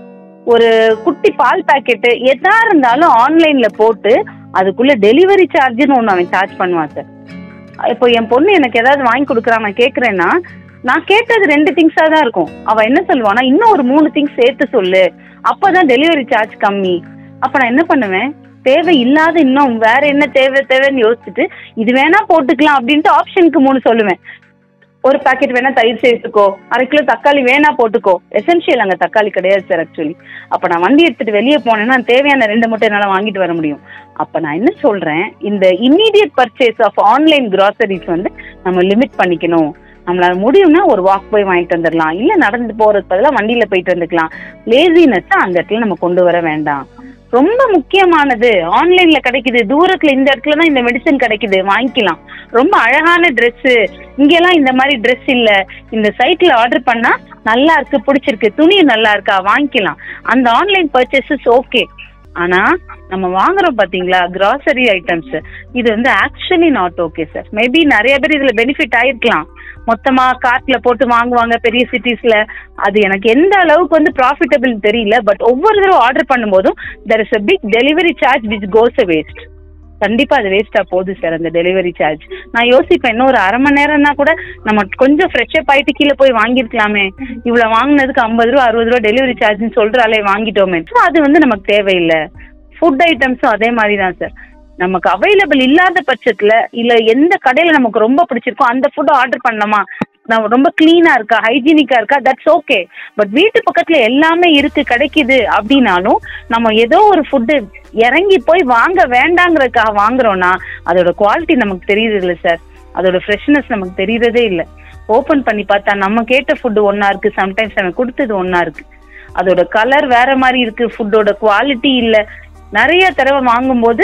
ஒரு குட்டி பால் பாக்கெட்டு எதா இருந்தாலும் ஆன்லைன்ல போட்டு அதுக்குள்ள டெலிவரி சார்ஜ்னு ஒன்று அவன் சார்ஜ் பண்ணுவான் சார் இப்போ என் பொண்ணு எனக்கு ஏதாவது வாங்கி கொடுக்குறா நான் கேட்குறேன்னா நான் கேட்டது ரெண்டு திங்ஸா தான் இருக்கும் அவ என்ன சொல்லுவானா இன்னும் ஒரு மூணு திங்ஸ் சேர்த்து சொல்லு அப்பதான் டெலிவரி சார்ஜ் கம்மி அப்ப நான் என்ன பண்ணுவேன் தேவை இல்லாத இன்னும் வேற என்ன தேவை தேவைன்னு யோசிச்சுட்டு இது வேணா போட்டுக்கலாம் அப்படின்ட்டு ஆப்ஷனுக்கு மூணு சொல்லுவேன் ஒரு பாக்கெட் வேணா தயிர் சேர்த்துக்கோ அரை கிலோ தக்காளி வேணா போட்டுக்கோ எசென்ஷியல் அங்க தக்காளி கிடையாது சார் ஆக்சுவலி அப்ப நான் வண்டி எடுத்துட்டு வெளியே போனேன்னா தேவையான ரெண்டு மூட்டை என்னால வாங்கிட்டு வர முடியும் அப்ப நான் என்ன சொல்றேன் இந்த immediate purchase of online groceries வந்து நம்ம லிமிட் பண்ணிக்கணும் நம்மளால முடியும்னா ஒரு வாக் போய் வாங்கிட்டு வந்துடலாம் இல்ல நடந்து போறதுக்கு பதிலாக வண்டியில போயிட்டு வந்துக்கலாம் லேசினஸ் அந்த இடத்துல நம்ம கொண்டு வர வேண்டாம் ரொம்ப முக்கியமானது ஆன்லைன்ல கிடைக்குது தூரத்துல இந்த இடத்துல தான் இந்த மெடிசன் கிடைக்குது வாங்கிக்கலாம் ரொம்ப அழகான Dress இங்கெல்லாம் இந்த மாதிரி Dress இல்ல இந்த சைட்ல ஆர்டர் பண்ணா நல்லா இருக்கு பிடிச்சிருக்கு துணி நல்லா இருக்கா வாங்கிக்கலாம் அந்த ஆன்லைன் பர்ச்சேசஸ் ஓகே ஆனா நம்ம வாங்குறோம் பாத்தீங்களா கிராசரி ஐட்டம்ஸ் இது வந்து actually not okay sir maybe நிறைய பேர் இதுல பெனிஃபிட் ஆயிருக்கலாம் மொத்தமா கார்ட்ல போட்டு வாங்குவாங்க பெரிய சிட்டிஸ்ல அது எனக்கு எந்த அளவுக்கு வந்து ப்ராஃபிட்டபிள் தெரியல பட் ஒவ்வொரு தடவை ஆர்டர் பண்ணும்போதும் there is a big delivery charge which goes a waste கண்டிப்பா அது வேஸ்டா போகுது சார் அந்த டெலிவரி சார்ஜ் நான் யோசிப்பேன் இன்னும் ஒரு அரை மணி நேரம்னா கூட நம்ம கொஞ்சம் ஃப்ரெஷ்ஷப் ஆயிட்டு கீழே போய் வாங்கியிருக்கலாமே இவ்வளவு வாங்கினதுக்கு ஐம்பது ரூபா அறுபது ரூபா டெலிவரி சார்ஜ்னு சொல்றாலே வாங்கிட்டோமே So அது வந்து நமக்கு தேவையில்லை ஃபுட் ஐட்டம்ஸும் அதே மாதிரி தான் சார் நமக்கு அவைலபிள் இல்லாத பட்சத்துல இல்ல எந்த கடையில நமக்கு ரொம்ப பிடிச்சிருக்கோ அந்த ஃபுட் ஆர்டர் பண்ணலாமா நம்ம ரொம்ப கிளீனா இருக்கா ஹைஜீனிக்கா இருக்கா தட்ஸ் ஓகே பட் வீட்டு பக்கத்துல எல்லாமே இருக்கு கிடைக்குது அப்படின்னாலும் நம்ம ஏதோ ஒரு ஃபுட்டு இறங்கி போய் வாங்க வேண்டாங்கிறதுக்காக வாங்குறோம்னா அதோட குவாலிட்டி நமக்கு தெரியுது இல்லை சார் அதோட ஃப்ரெஷ்னஸ் நமக்கு தெரியறதே இல்லை ஓபன் பண்ணி பார்த்தா நம்ம கேட்ட ஃபுட்டு ஒண்ணா இருக்கு சம்டைம்ஸ் அவன் கொடுத்தது ஒண்ணா இருக்கு அதோட கலர் வேற மாதிரி இருக்கு ஃபுட்டோட குவாலிட்டி இல்ல நிறைய தடவை வாங்கும்போது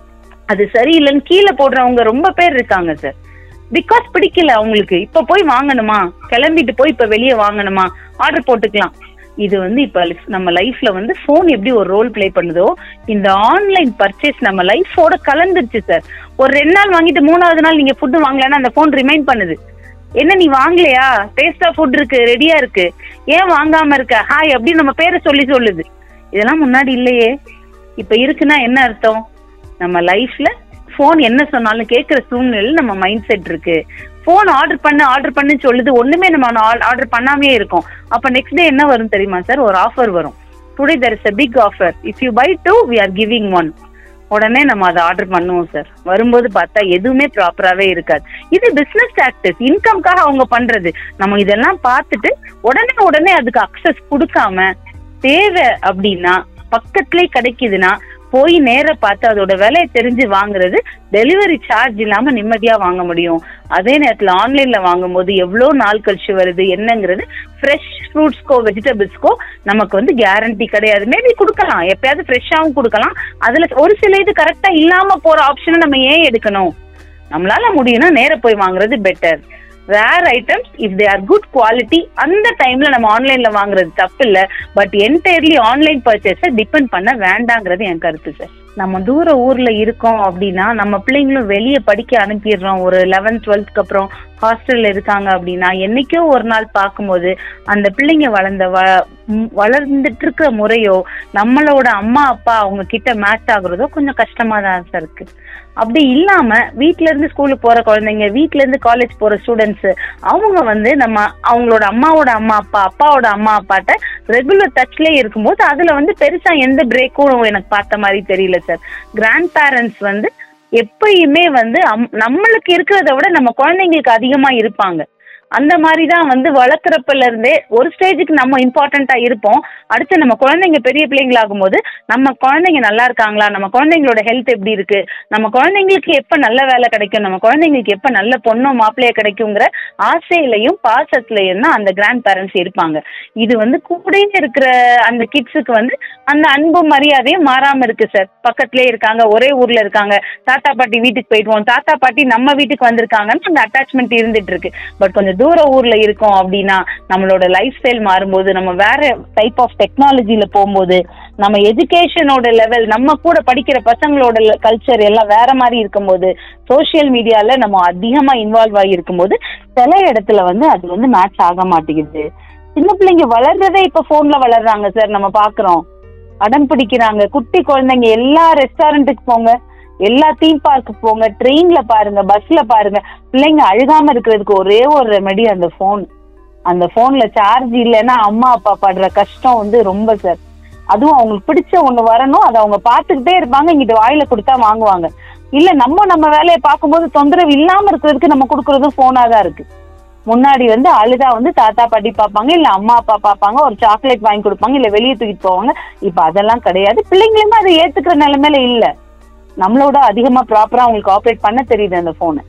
அது சரியில்லைன்னு கீழே போடுறவங்க ரொம்ப பேர் இருக்காங்க சார் பிகாஸ் பிடிக்கல அவங்களுக்கு இப்ப போய் வாங்கணுமா கிளம்பிட்டு போய் இப்ப வெளியே வாங்கணுமா ஆர்டர் போட்டுக்கலாம் இது வந்து இப்ப லிஃப்- நம்ம லைஃப்ல வந்து ஃபோன் எப்படி ஒரு ரோல் ப்ளே பண்ணுதோ இந்த ஆன்லைன் பர்ச்சேஸ் நம்ம லைஃபோட கலந்துருச்சு சார் ஒரு ரெண்டு நாள் வாங்கிட்டு மூணாவது நாள் நீங்க ஃபுட்டு வாங்கலைன்னா அந்த ஃபோன் ரிமைண்ட் பண்ணுது என்ன நீ வாங்கலையா டேஸ்டா ஃபுட் இருக்கு ரெடியா இருக்கு ஏன் வாங்காம இருக்க ஹாய் அப்படின்னு நம்ம பேரை சொல்லி சொல்லுது இதெல்லாம் முன்னாடி இல்லையே இப்ப இருக்குன்னா என்ன அர்த்தம் நம்ம லைஃப்ல ஃபோன் என்ன சொன்னாலும் கேட்குற சூழ்நிலையில் நம்ம மைண்ட் செட் இருக்கு ஃபோன் ஆர்டர் பண்ணு ஆர்டர் பண்ணு சொல்லுது ஒண்ணுமே நம்ம ஆர்டர் பண்ணாமே இருக்கோம் அப்ப நெக்ஸ்ட் டே என்ன வரும் தெரியுமா சார் ஒரு ஆஃபர் வரும் today there is a big offer if you buy two we are giving one உடனே நம்ம அதை ஆர்டர் பண்ணுவோம் சார் வரும்போது பார்த்தா எதுவுமே ப்ராப்பராகவே இருக்காது இது பிசினஸ் டாக்டிஸ் இன்கம்காக அவங்க பண்றது நம்ம இதெல்லாம் பார்த்துட்டு உடனே உடனே அதுக்கு அக்சஸ் கொடுக்காம தேவை அப்படின்னா பக்கத்துலேயே கிடைக்குதுன்னா போய் நேர பார்த்து அதோட விலையை தெரிஞ்சு வாங்குறது டெலிவரி சார்ஜ் இல்லாம நிம்மதியா வாங்க முடியும் அதே நேரத்துல ஆன்லைன்ல வாங்கும்போது எவ்வளோ நாள் கழிச்சு வருது என்னங்கிறது ஃப்ரெஷ் ஃப்ரூட்ஸ்க்கோ வெஜிடபிள்ஸ்க்கோ நமக்கு வந்து கேரண்டி கிடையாது மேபி கொடுக்கலாம் எப்பயாவது ஃப்ரெஷ்ஷாகவும் கொடுக்கலாம் அதுல ஒரு சில இது கரெக்டா இல்லாம போற ஆப்ஷனை நம்ம ஏன் எடுக்கணும் நம்மளால முடியும்னா நேர போய் வாங்குறது better rare items if they are good quality அந்த டைம்ல நம்ம ஆன்லைன்ல வாங்குறது தப்பு இல்ல பட் என்டையர்லி ஆன்லைன் பர்ச்சேஸை டிபெண்ட் பண்ண வேண்டாங்கிறது என் கருத்து சார் நம்ம தூர ஊர்ல இருக்கோம் அப்படின்னா நம்ம பிள்ளைங்களும் வெளியே படிக்க அனுப்பிடுறோம் ஒரு லெவன்த் டுவெல்த்க்கு அப்புறம் ஹாஸ்டல்ல இருக்காங்க அப்படின்னா என்னைக்கோ ஒரு நாள் பார்க்கும்போது அந்த பிள்ளைங்க வளர்ந்த வ ம், வளர்ந்துட்டு இருக்கிற முறையோ நம்மளோட அம்மா அப்பா அவங்க கிட்ட மேட்ச் ஆகுறதோ கொஞ்சம் கஷ்டமா தான் சார் இருக்கு அப்படி இல்லாம வீட்ல இருந்து ஸ்கூலுக்கு போற குழந்தைங்க வீட்ல இருந்து காலேஜ் போற ஸ்டூடெண்ட்ஸ் அவங்க வந்து நம்ம அவங்களோட அம்மாவோட அம்மா அப்பா அப்பாவோட அம்மா அப்பாட்ட ரெகுலர் டச்லயே இருக்கும்போது அதுல வந்து பெருசா எந்த பிரேக்கும் எனக்கு பார்த்த மாதிரி தெரியல சார் கிராண்ட் பேரண்ட்ஸ் வந்து எப்பயுமே வந்து அம்- நம்மளுக்கு இருக்கிறத விட நம்ம குழந்தைங்களுக்கு அதிகமா இருப்பாங்க அந்த மாதிரி தான் வந்து வளர்க்குறப்பல இருந்தே ஒரு ஸ்டேஜுக்கு நம்ம இம்பார்ட்டண்ட்டா இருப்போம் அடுத்து நம்ம குழந்தைங்க பெரிய பிள்ளைங்களாகும் போது நம்ம குழந்தைங்க நல்லா இருக்காங்களா நம்ம குழந்தைங்களோட ஹெல்த் எப்படி இருக்கு நம்ம குழந்தைங்களுக்கு எப்ப நல்ல வேலை கிடைக்கும் நம்ம குழந்தைங்களுக்கு எப்ப நல்ல பொண்ணோ மாப்பிள்ளைய கிடைக்குங்கிற ஆசையிலையும் பாசத்திலையும் தான் அந்த கிராண்ட் பேரண்ட்ஸ் இருப்பாங்க இது வந்து கூடயே இருக்கிற அந்த கிட்ஸுக்கு வந்து அந்த அன்பு மரியாதையும் மாறாம இருக்கு சார் பக்கத்துலயே இருக்காங்க ஒரே ஊர்ல இருக்காங்க தாத்தா பாட்டி வீட்டுக்கு போயிடுவோம் தாத்தா பாட்டி நம்ம வீட்டுக்கு வந்திருக்காங்கன்னு அந்த அட்டாச்மெண்ட் இருந்துட்டு இருக்கு பட் கொஞ்சம் தூர ஊர்ல இருக்கோம் அப்படின்னா நம்மளோட லைஃப் ஸ்டைல் மாறும்போது நம்ம வேற டைப் ஆஃப் டெக்னாலஜில போகும்போது நம்ம எஜுகேஷனோட லெவல் நம்ம கூட படிக்கிற பசங்களோட கல்ச்சர் எல்லாம் வேற மாதிரி இருக்கும்போது சோஷியல் மீடியால நம்ம அதிகமா இன்வால்வ் ஆகி இருக்கும்போது சில இடத்துல வந்து அது வந்து மேட்ச் ஆக மாட்டேங்குது சின்ன பிள்ளைங்க வளர்றதே இப்ப போன்ல வளர்றாங்க சார் நம்ம பாக்குறோம் அடம் பிடிக்கிறாங்க குட்டி குழந்தைங்க எல்லா ரெஸ்டாரண்ட்டுக்கு போங்க எல்லா தீம் பார்க்கு போங்க ட்ரெயின்ல பாருங்க பஸ்ல பாருங்க பிள்ளைங்க அழுகாம இருக்கிறதுக்கு ஒரே ஒரு ரெமெடி அந்த ஃபோன் அந்த போன்ல சார்ஜ் இல்லைன்னா அம்மா அப்பா படுற கஷ்டம் வந்து ரொம்ப சார் அதுவும் அவங்களுக்கு பிடிச்ச ஒண்ணு வரணும் அதை அவங்க பார்த்துக்கிட்டே இருப்பாங்க இங்கிட்ட வாயில கொடுத்தா வாங்குவாங்க இல்ல நம்ம நம்ம வேலையை பார்க்கும்போது தொந்தரவு இல்லாம இருக்கிறதுக்கு நம்ம கொடுக்கறதும் போனா தான் இருக்கு முன்னாடி வந்து அழுதா வந்து தாத்தா பாட்டி பார்ப்பாங்க இல்ல அம்மா அப்பா பார்ப்பாங்க ஒரு சாக்லேட் வாங்கி கொடுப்பாங்க இல்ல வெளியே தூக்கிட்டு போவாங்க இப்ப அதெல்லாம் கிடையாது பிள்ளைங்களுமே அதை ஏத்துக்கிற நிலைமையில இல்ல நம்மளோட அதிகமா ப்ராப்பரா அவங்களுக்கு ஆப்ரேட் பண்ண தெரியுது அந்த போனை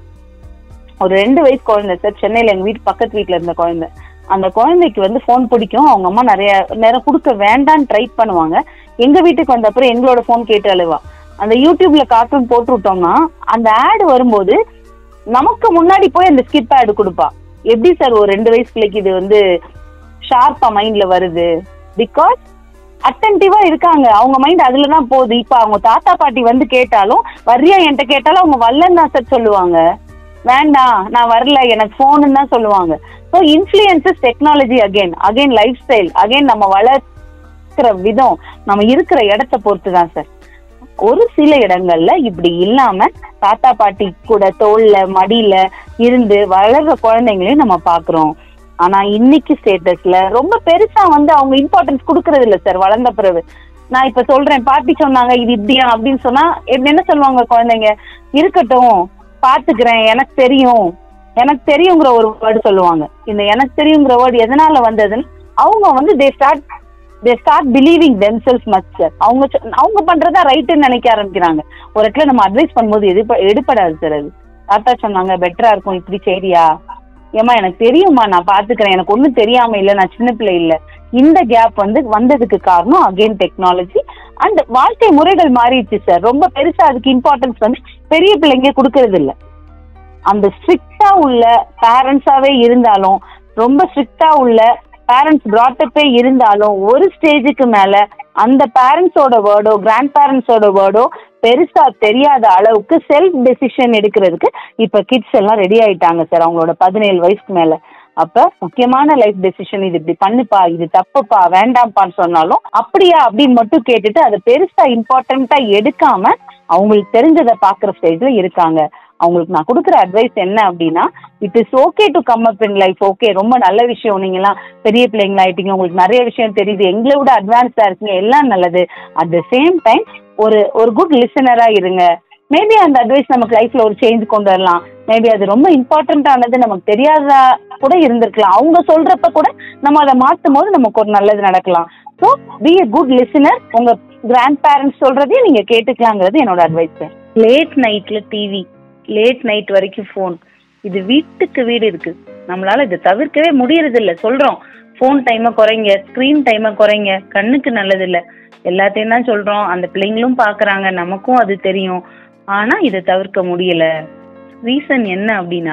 ஒரு ரெண்டு வயசு குழந்தை சார் சென்னையில எங்க வீட்டு பக்கத்து வீட்ல இருந்த குழந்தை அந்த குழந்தைக்கு வந்து ஃபோன் பிடிக்கும் அவங்க அம்மா நிறைய நேரம் கொடுக்க வேண்டான்னு ட்ரை பண்ணுவாங்க எங்க வீட்டுக்கு வந்த அப்புறம் எங்களோட ஃபோன் கேட்டு அழுவா அந்த யூடியூப்ல கார்ட்டூன் போட்டு விட்டோம்னா அந்த ஆடு வரும்போது நமக்கு முன்னாடி போய் அந்த ஸ்கிப் ஆடு கொடுப்பா எப்படி சார் ஒரு ரெண்டு வயசு பிள்ளைக்கு இது வந்து ஷார்ப்பா மைண்ட்ல வருது பிகாஸ் அட்டன்டிவா இருக்காங்க அவங்க மைண்ட் அதுல தான் போகுது இப்ப அவங்க தாத்தா பாட்டி வந்து கேட்டாலும் வர்றியா என்கிட்ட கேட்டாலும் அவங்க வரலன்னு தான் சார் சொல்லுவாங்க வேண்டாம் நான் வரல எனக்கு ஃபோனுன்னு தான் சொல்லுவாங்க so influences technology again again lifestyle again நம்ம வளர்க்கிற விதம் நம்ம இருக்கிற இடத்த பொறுத்து தான் சார் ஒரு சில இடங்கள்ல இப்படி இல்லாம தாத்தா பாட்டி கூட தோல்ல மடியில இருந்து வளர்ற குழந்தைங்களையும் நம்ம பாக்குறோம் ஆனா இன்னைக்கு ஸ்டேட்டஸ்ல ரொம்ப பெருசா வந்து அவங்க இம்பார்ட்டன்ஸ் கொடுக்கறது இல்ல சார் வளர்ந்த பிறகு நான் இப்ப சொல்றேன் பாட்டி சொன்னாங்க இது இப்படியா அப்படின்னு சொன்னா எப்படி என்ன சொல்லுவாங்க குழந்தைங்க இருக்கட்டும் பாத்துக்கிறேன் எனக்கு தெரியும் எனக்கு தெரியுங்கிற ஒரு வேர்டு சொல்லுவாங்க இந்த எனக்கு தெரியுங்கிற வேர்டு எதனால வந்ததுன்னு அவங்க வந்து they start they start believing themselves much sir அவங்க சொ- அவங்க பண்றதா ரைட்டுன்னு நினைக்க ஆரம்பிக்கிறாங்க ஒரு இடத்துல நம்ம அட்வைஸ் பண்ணும்போது எது எடுப்படாது சார் அது தாத்தா சொன்னாங்க பெட்டரா இருக்கும் இப்படி சரியா ஏமா எனக்கு தெரியுமா நான் பாத்துக்கிறேன் எனக்கு ஒண்ணும் தெரியாம இல்ல நான் சின்ன பிள்ளை இல்ல இந்த கேப் வந்து வந்ததுக்கு காரணம் அகைன் டெக்னாலஜி அண்ட் வாழ்க்கை முறைகள் மாறிடுச்சு சார் ரொம்ப பெருசா அதுக்கு இம்பார்ட்டன்ஸ் வந்து பெரிய பிள்ளைங்க கொடுக்கறது இல்ல அந்த ஸ்ட்ரிக்டா உள்ள பேரண்ட்ஸாவே இருந்தாலும் ரொம்ப ஸ்ட்ரிக்டா உள்ள பேரண்ட்ஸ் பிராட்டப்பே இருந்தாலும் ஒரு ஸ்டேஜுக்கு மேல அந்த பேரண்ட்ஸோட வேர்டோ கிராண்ட் பேரண்ட்ஸோட வேர்டோ பெருசா தெரியாத அளவுக்கு செல்ஃப் டெசிஷன் எடுக்கிறதுக்கு இப்ப கிட்ஸ் எல்லாம் ரெடி ஆயிட்டாங்க சார் அவங்களோட பதினேழு வயசுக்கு மேல அப்ப முக்கியமான லைஃப் டெசிஷன் இது இப்படி பண்ணுப்பா இது தப்புப்பா வேண்டாம்ப்பான்னு சொன்னாலும் அப்படியா அப்படின்னு மட்டும் கேட்டுட்டு அதை பெருசா இம்பார்ட்டண்டா எடுக்காம அவங்களுக்கு தெரிஞ்சதை பாக்குற ஸ்டேஜ்ல இருக்காங்க அவங்களுக்கு நான் கொடுக்குற அட்வைஸ் என்ன அப்படின்னா it is okay to come up in life okay ரொம்ப நல்ல விஷயம் நீங்கலாம் பெரிய பிள்ளைங்களா ஆயிட்டீங்க உங்களுக்கு நிறைய விஷயம் தெரியுது எங்களை விட அட்வான்ஸா இருக்கீங்க எல்லாம் நல்லது அட் த சேம் டைம் ஒரு ஒரு குட் லிசனரா இருங்க மேபி அந்த அட்வைஸ் நமக்கு லைஃப்ல ஒரு சேஞ்ச் கொண்டு வரலாம் மேபி அது ரொம்ப இம்பார்ட்டன்டானது நமக்கு தெரியாதா கூட இருந்திருக்கலாம் அவங்க சொல்றப்ப கூட நம்ம அதை மாத்தும் போது நமக்கு ஒரு நல்லது நடக்கலாம் so be a good listener உங்க கிராண்ட் பேரண்ட்ஸ் சொல்றதையும் நீங்க கேட்டுக்கலாங்கிறது என்னோட அட்வைஸ் லேட் நைட்ல டிவி லேட் நைட் வரைக்கும் ஃபோன் இது வீட்டுக்கு வீடு இருக்கு நம்மளால இதை தவிர்க்கவே முடியறது இல்ல சொல்றோம் ஃபோன் டைமை குறைங்க ஸ்க்ரீன் டைமை குறைங்க கண்ணுக்கு நல்லது இல்ல எல்லாத்தையும் தான் சொல்றோம் அந்த பிள்ளைங்களும் பாக்குறாங்க நமக்கும் அது தெரியும் ஆனா இதை தவிர்க்க முடியல ரீசன் என்ன அப்படின்னா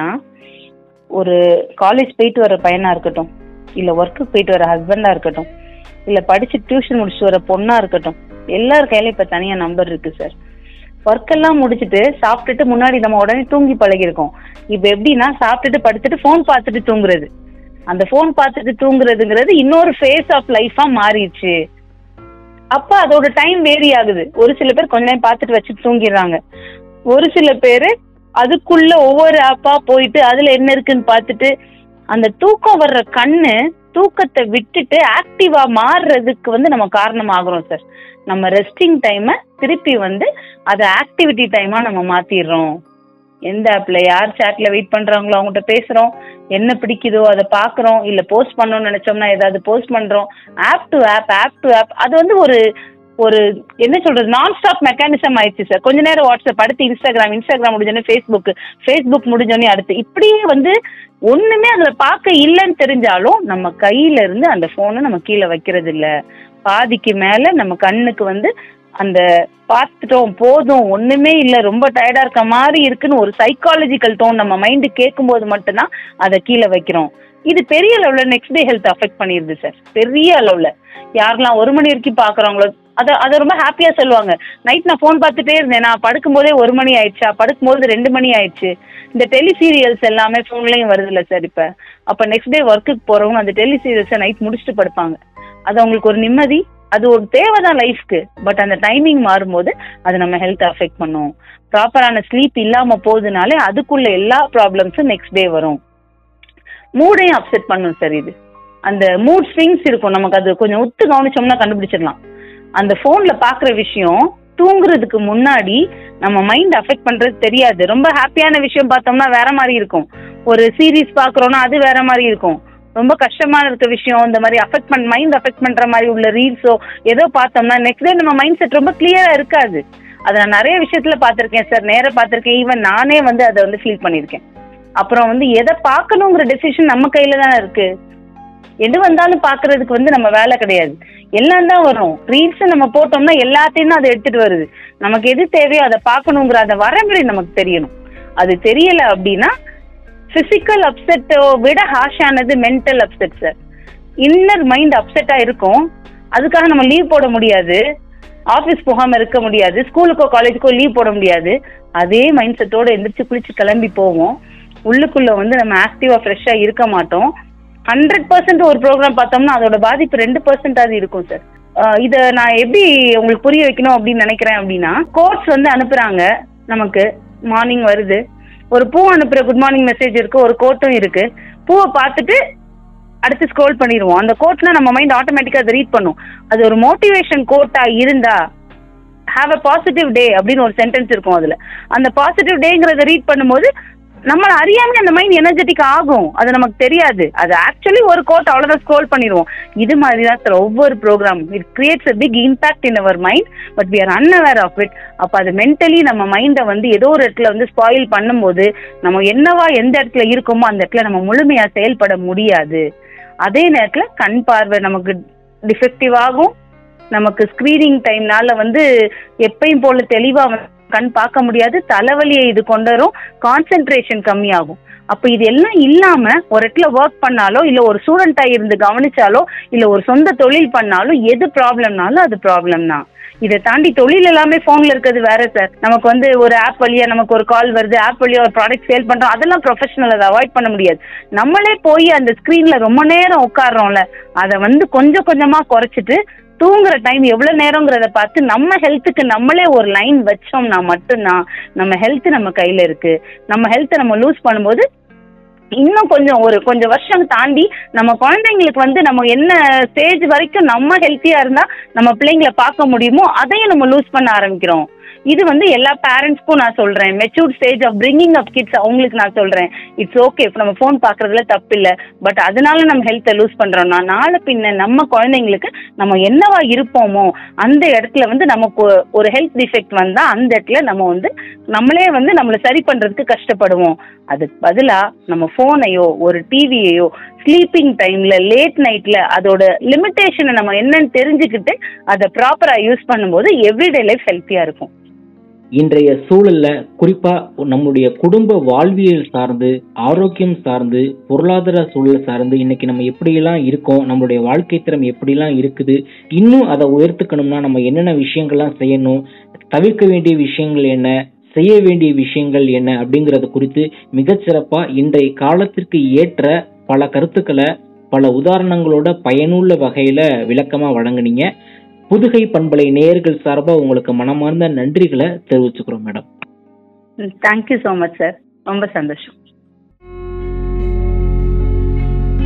ஒரு காலேஜ் போயிட்டு வர பையனா இருக்கட்டும் இல்ல ஒர்க்குக்கு போயிட்டு வர ஹஸ்பண்டா இருக்கட்டும் இல்ல படிச்சு டியூஷன் முடிச்சுட்டு வர பொண்ணா இருக்கட்டும் எல்லார் கையில இப்ப தனியா நம்பர் இருக்கு சார் ஒர்க் எல்லாம் முடிச்சுட்டு சாப்பிட்டுட்டு முன்னாடி நம்ம உடனே தூங்கி பழகிருக்கோம் இப்ப எப்படின்னா சாப்பிட்டுட்டு படுத்துட்டு ஃபோன் பார்த்துட்டு தூங்குறது அந்த ஃபோன் பார்த்துட்டு தூங்குறதுங்கிறது இன்னொரு ஃபேஸ் ஆஃப் லைஃபா மாறிடுச்சு அப்ப அதோட டைம் வேரி ஆகுது ஒரு சில பேர் கொஞ்ச நேரம் பார்த்துட்டு வச்சுட்டு தூங்கிடுறாங்க ஒரு சில பேர் அதுக்குள்ள ஒவ்வொரு ஆப்பா போயிட்டு அதுல என்ன இருக்குன்னு பார்த்துட்டு அந்த தூக்கம் வர்ற கண்ணு தூக்கத்தை விட்டுட்டு ஆக்டிவா மாறுறதுக்கு வந்து நம்ம காரணம் ஆகுறோம் சார் நம்ம ரெஸ்டிங் டைமை திருப்பி வந்து அதை ஆக்டிவிட்டி டைமா நம்ம மாத்திடுறோம் எந்த ஆப்ல யார் சாட்ல வெயிட் பண்றாங்களோ அவங்ககிட்ட பேசுறோம் என்ன பிடிக்குதோ அதை பாக்குறோம் இல்ல போஸ்ட் பண்ணணும்னு நினைச்சோம்னா ஏதாவது போஸ்ட் பண்றோம் app to app app to app அது வந்து ஒரு ஒரு என்ன சொல்றது நான் ஸ்டாப் மெக்கானிசம் ஆயிடுச்சு சார் கொஞ்ச நேரம் வாட்ஸ்அப் அடுத்து இன்ஸ்டாகிராம் இன்ஸ்டாகிராம் முடிஞ்சோடனே ஃபேஸ்புக் ஃபேஸ்புக் முடிஞ்சோடனே அடுத்து இப்படியே வந்து ஒண்ணுமே அதுல பார்க்க இல்லைன்னு தெரிஞ்சாலும் நம்ம கையில இருந்து அந்த போனை நம்ம கீழே வைக்கிறது இல்ல பாதிக்கு மேல நம்ம கண்ணுக்கு வந்து அந்த பார்த்துட்டோம் போதும் ஒண்ணுமே இல்ல ரொம்ப டயர்டா இருக்க மாதிரி இருக்குன்னு ஒரு சைக்காலஜிக்கல் டோன் நம்ம மைண்டு கேட்கும்போது மட்டும்தான் அதை கீழே வைக்கிறோம் இது பெரிய அளவுல நெக்ஸ்ட் டே ஹெல்த் அஃபெக்ட் பண்ணிருது சார் பெரிய அளவுல யாரெல்லாம் ஒரு மணி வரைக்கும் பாக்குறாங்களோ அதை அதை ரொம்ப ஹாப்பியா சொல்லுவாங்க நைட் நான் ஃபோன் பார்த்துட்டே இருந்தேன் நான் படுக்கும்போதே ஒரு மணி ஆயிடுச்சா படுக்கும்போது ரெண்டு மணி ஆயிடுச்சு இந்த டெலி சீரியல்ஸ் எல்லாமே ஃபோன்லயும் வருது இல்ல சார் இப்ப அப்ப நெக்ஸ்ட் டே ஒர்க்குக்கு போறவங்க அந்த டெலி சீரியல்ஸை நைட் முடிச்சுட்டு படுப்பாங்க அது அவங்களுக்கு ஒரு நிம்மதி அது ஒரு தேவைதான் லைஃப்க்கு பட் அந்த டைமிங் மாறும்போது அது நம்ம ஹெல்த் அஃபெக்ட் பண்ணும் ப்ராப்பரான ஸ்லீப் இல்லாம போகுதுனாலே அதுக்குள்ள எல்லா ப்ராப்ளம்ஸும் நெக்ஸ்ட் டே வரும் மூடையும் அப்செட் பண்ணும் சார் இது அந்த மூட் ஸ்விங்ஸ் இருக்கும் நமக்கு அது கொஞ்சம் ஒத்து கவனிச்சோம்னா கண்டுபிடிச்சிடலாம் அந்த ஃபோன்ல பாக்குற விஷயம் தூங்குறதுக்கு முன்னாடி நம்ம மைண்ட் அஃபெக்ட் பண்றது தெரியாது ரொம்ப ஹாப்பியான விஷயம் பார்த்தோம்னா வேற மாதிரி இருக்கும் ஒரு சீரீஸ் பாக்குறோம்னா அது வேற மாதிரி இருக்கும் ரொம்ப கஷ்டமா இருக்க விஷயம் இந்த மாதிரி அஃபெக்ட் பண்ண மைண்ட் அஃபெக்ட் பண்ற மாதிரி உள்ள ரீல்ஸோ ஏதோ பார்த்தோம்னா நெக்ஸ்ட் டே நம்ம மைண்ட் செட் ரொம்ப கிளியரா இருக்காது அதை நான் நிறைய விஷயத்துல பார்த்திருக்கேன் சார் நேரா பார்த்திருக்கேன் ஈவன் நானே வந்து அதை வந்து ஃபீல் பண்ணியிருக்கேன் அப்புறம் வந்து எதை பார்க்கணுங்கிற டெசிஷன் நம்ம கையில தானே இருக்கு எது வந்தாலும் பாக்குறதுக்கு வந்து நம்ம வேலை கிடையாது எல்லாம் தான் வரும் ரீல்ஸ் நம்ம போட்டோம்னா எல்லாத்தையும் தான் அதை எடுத்துட்டு வருது நமக்கு எது தேவையோ அதை பார்க்கணுங்கிற அந்த வரமுறை நமக்கு தெரியணும் அது தெரியல அப்படின்னா பிசிக்கல் அப்செட்டோ விட ஹாஷானது mental upset sir inner mind அப்செட்டா இருக்கும் அதுக்காக நம்ம லீவ் போட முடியாது ஆஃபீஸ் போகாம இருக்க முடியாது ஸ்கூலுக்கோ காலேஜுக்கோ லீவ் போட முடியாது அதே மைண்ட் செட்டோட எந்திரிச்சு குளிச்சு கிளம்பி போவோம் உள்ளுக்குள்ள வந்து நம்ம ஆக்டிவா ஃப்ரெஷ்ஷா இருக்க மாட்டோம் ஹண்ட்ரட் பர்சன்ட் ஒரு ப்ரோக்ராம் பார்த்தோம்னா அதோட பாதிப்பு ரெண்டு பர்சன்டாவது இருக்கும் சார் இதை நான் எப்படி உங்களுக்கு புரிய வைக்கணும் அப்படின்னு நினைக்கிறேன் அப்படின்னா கோட்ஸ் வந்து அனுப்புறாங்க நமக்கு மார்னிங் வருது ஒரு பூ அனுப்புற குட் மார்னிங் மெசேஜ் இருக்கு ஒரு கோட்டும் இருக்கு பூவை பார்த்துட்டு அடுத்து ஸ்க்ரோல் பண்ணிடுவோம் அந்த கோட்னா நம்ம மைண்ட் ஆட்டோமேட்டிக்கா அதை ரீட் பண்ணும் அது ஒரு மோட்டிவேஷன் கோட்டா இருந்தா ஹாவ் அ பாசிட்டிவ் டே அப்படின்னு ஒரு சென்டென்ஸ் இருக்கும் அதுல அந்த பாசிட்டிவ் டேங்கிறத ரீட் பண்ணும்போது நம்மள அறியாம அந்த மைண்ட் எனர்ஜெட்டிக் ஆகும் அது நமக்கு தெரியாது அது ஆக்சுவலி ஒரு கோட் அவ்வளவுதான் ஸ்க்ரோல் பண்ணிடுவோம் இது மாதிரி தான் சார் ஒவ்வொரு program it creates a big impact in our mind but we are unaware of it அப்ப அது மென்டலி நம்ம மைண்டை வந்து ஏதோ ஒரு இடத்துல வந்து ஸ்பாயில் பண்ணும்போது நம்ம என்னவா எந்த இடத்துல இருக்கோமோ அந்த இடத்துல நம்ம முழுமையா செயல்பட முடியாது அதே நேரத்துல கண் பார்வை நமக்கு டிஃபெக்டிவ் ஆகும் நமக்கு ஸ்கிரீனிங் டைம்னால வந்து எப்பயும் போல தெளிவா வந்து கண் பார்க்க முடியாது தலைவலியை இது கொண்டு வரும் கான்சென்ட்ரேஷன் கம்மியாகும் அப்ப இது எல்லாம் இல்லாம ஒரு இடத்துல ஒர்க் பண்ணாலோ இல்ல ஒரு ஸ்டூடெண்டா இருந்து கவனிச்சாலோ இல்ல ஒரு சொந்த தொழில் பண்ணாலும் எது ப்ராப்ளம்னாலும் அது ப்ராப்ளம் தான் இதை தாண்டி தொழில் எல்லாமே போன்ல இருக்கிறது வேற சார் நமக்கு வந்து ஒரு ஆப் வழியா நமக்கு ஒரு கால் வருது ஆப் வழியா ஒரு ப்ராடக்ட் சேல் பண்றோம் அதெல்லாம் ப்ரொஃபஷனல் அதை அவாய்ட் பண்ண முடியாது நம்மளே போய் அந்த ஸ்கிரீன்ல ரொம்ப நேரம் உட்காடுறோம்ல அதை வந்து கொஞ்சம் கொஞ்சமா குறைச்சிட்டு தூங்குற டைம் எவ்வளவு நேரங்கிறத பார்த்து நம்ம ஹெல்த்துக்கு நம்மளே ஒரு லைன் வச்சோம்னா மட்டும்தான் நம்ம ஹெல்த் நம்ம கையில இருக்கு நம்ம ஹெல்த்தை நம்ம லூஸ் பண்ணும்போது இன்னும் கொஞ்சம் ஒரு கொஞ்சம் வருஷம் தாண்டி நம்ம குழந்தைங்களுக்கு வந்து நம்ம என்ன ஸ்டேஜ் வரைக்கும் நம்ம ஹெல்த்தியா இருந்தா நம்ம பிள்ளைங்களை பார்க்க முடியுமோ அதையும் நம்ம லூஸ் பண்ண ஆரம்பிக்கிறோம் இது வந்து எல்லா பேரண்ட்ஸ்க்கும் நான் சொல்றேன் matured stage of bringing up kids அவங்களுக்கு நான் சொல்றேன் இட்ஸ் ஓகே இப்போ நம்ம ஃபோன் பார்க்கறதுல தப்பு இல்லை பட் அதனால நம்ம ஹெல்த்தை லூஸ் பண்றோம்னா நாளை பின்ன நம்ம குழந்தைங்களுக்கு நம்ம என்னவா இருப்போமோ அந்த இடத்துல வந்து நமக்கு ஒரு ஹெல்த் டிஃபெக்ட் வந்தா அந்த இடத்துல நம்ம வந்து நம்மளே வந்து நம்மளை சரி பண்றதுக்கு கஷ்டப்படுவோம் அதுக்கு பதிலா நம்ம ஃபோனையோ ஒரு டிவியையோ ஸ்லீப்பிங் டைம்ல லேட் நைட்ல அதோட லிமிட்டேஷனை நம்ம என்னன்னு தெரிஞ்சுக்கிட்டு அதை ப்ராப்பரா யூஸ் பண்ணும்போது எவ்ரிடே லைஃப் ஹெல்த்தியா இருக்கும் இன்றைய சூழல்ல குறிப்பா நம்முடைய குடும்ப வாழ்வியல் சார்ந்து ஆரோக்கியம் சார்ந்து பொருளாதார சூழல் சார்ந்து இன்னைக்கு நம்ம எப்படியெல்லாம் இருக்கோம் நம்மளுடைய வாழ்க்கை திறம் எப்படிலாம் இருக்குது இன்னும் அதை உயர்த்துக்கணும்னா நம்ம என்னென்ன விஷயங்கள்லாம் செய்யணும் தவிர்க்க வேண்டிய விஷயங்கள் என்ன செய்ய வேண்டிய விஷயங்கள் என்ன அப்படிங்கறது குறித்து மிகச்சிறப்பா இன்றைய காலத்திற்கு ஏற்ற பல கருத்துக்களை பல உதாரணங்களோட பயனுள்ள வகையில விளக்கமா வழங்குனீங்க புதுகை பண்பலை நேயர்கள் சார்பா உங்களுக்கு மனமார்ந்த நன்றிகளை தெரிவிச்சுக்கிறோம் madam thank you so much sir ரொம்ப சந்தோஷம்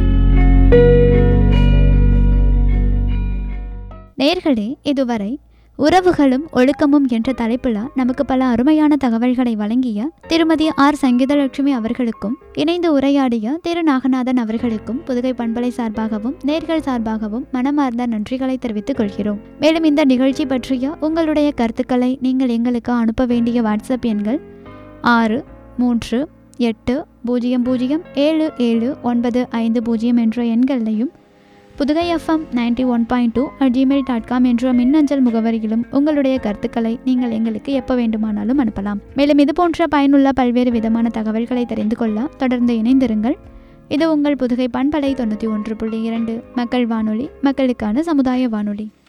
நேர்களே இதுவரை உறவுகளும் ஒழுக்கமும் என்ற தலைப்பில் நமக்கு பல அருமையான தகவல்களை வழங்கிய திருமதி ஆர் சங்கீதலட்சுமி அவர்களுக்கும் இணைந்து உரையாடிய திரு நாகநாதன் அவர்களுக்கும் புதுகை பண்பலை சார்பாகவும் நேர்கள் சார்பாகவும் மனமார்ந்த நன்றிகளை தெரிவித்துக் கொள்கிறோம் மேலும் இந்த நிகழ்ச்சி பற்றிய உங்களுடைய கருத்துக்களை நீங்கள் எங்களுக்கு அனுப்ப வேண்டிய வாட்ஸ்அப் எண்கள் ஆறு மூன்று எட்டு பூஜ்ஜியம் பூஜ்ஜியம் ஏழு ஏழு ஒன்பது ஐந்து பூஜ்ஜியம் என்ற எண்களையும் Pudugai FM ninety one point two at Gmail dot com என்ற மின்னஞ்சல் முகவரியிலும் உங்களுடைய கருத்துக்களை நீங்கள் எங்களுக்கு எப்போ வேண்டுமானாலும் அனுப்பலாம் மேலும் இது போன்ற பயனுள்ள பல்வேறு விதமான தகவல்களை தெரிந்து கொள்ள தொடர்ந்து இணைந்திருங்கள் இது உங்கள் புதுகை பண்பலை தொண்ணூற்றி ஒன்று புள்ளி இரண்டு மக்கள் வானொலி மக்களுக்கான சமுதாய வானொலி